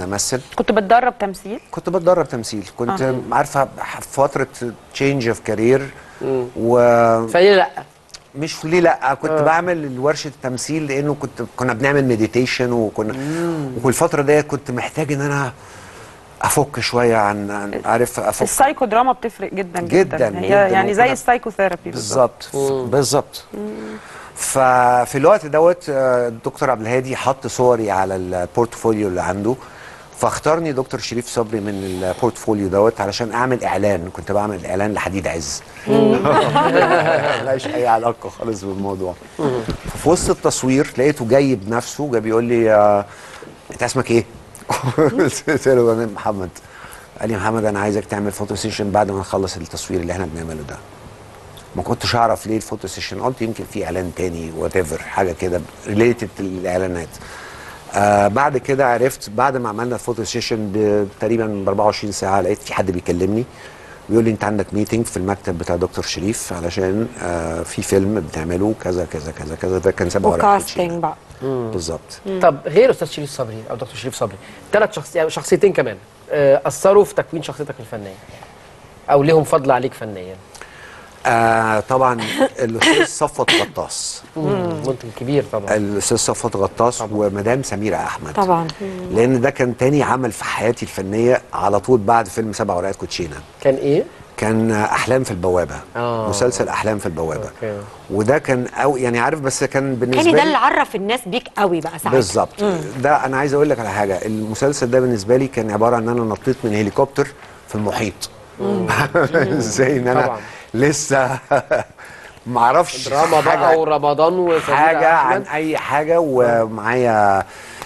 امثل كنت بتدرب تمثيل كنت بتدرب تمثيل كنت آه. عارفه في فتره تشينج اوف كارير و فليه لا مش ليه لا كنت آه. آه. بعمل ورشه تمثيل لانه كنت كنا بنعمل مديتيشن وكنا والفتره ديت كنت محتاج ان انا افك شويه عن, عن عارف افك السايكو دراما بتفرق جدا جدا, جداً، هي جداً. يعني زي وكنا- السايكو ثيرابي بالظبط ف- بالظبط ففي الوقت دوت آه، الدكتور عبد الهادي حط صوري على البورتفوليو اللي عنده فاختارني دكتور شريف صبري من البورتفوليو دوت علشان اعمل اعلان كنت بعمل اعلان لحديد عز ملهاش اي علاقه خالص بالموضوع ففي وسط التصوير لقيته جاي بنفسه جاي بيقول لي آه، انت اسمك ايه؟ قلت له انا محمد قال لي محمد انا عايزك تعمل فوتو سيشن بعد ما نخلص التصوير اللي احنا بنعمله ده ما كنتش اعرف ليه الفوتو سيشن قلت يمكن في اعلان تاني وات ايفر حاجه كده ريليتد للاعلانات آه بعد كده عرفت بعد ما عملنا الفوتو سيشن ب- تقريبا ب 24 ساعه لقيت في حد بيكلمني بيقول لي انت عندك ميتنج في المكتب بتاع دكتور شريف علشان آه في فيلم بتعمله كذا كذا كذا كذا ده كان سبب وكاستنج بقى بالظبط طب غير استاذ شريف صبري او دكتور شريف صبري ثلاث شخصيات شخصيتين كمان آه، اثروا في تكوين شخصيتك الفنيه او ليهم فضل عليك فنيا آه طبعا الاستاذ صفوت غطاس منتج كبير طبعا الاستاذ صفوت غطاس ومدام سميره احمد طبعا لان ده كان تاني عمل في حياتي الفنيه على طول بعد فيلم سبع ورقات كوتشينه كان ايه؟ كان احلام في البوابه آه. مسلسل احلام في البوابه أوكي. وده كان أو يعني عارف بس كان بالنسبه كان ده لي اللي عرف الناس بيك قوي بقى ساعتها بالظبط ده انا عايز اقول لك على حاجه المسلسل ده بالنسبه لي كان عباره عن ان انا نطيت من هليكوبتر في المحيط ازاي ان انا طبعاً. لسه ما اعرفش دراما بقى ورمضان وسمير حاجه عن أحمد. اي حاجه ومعايا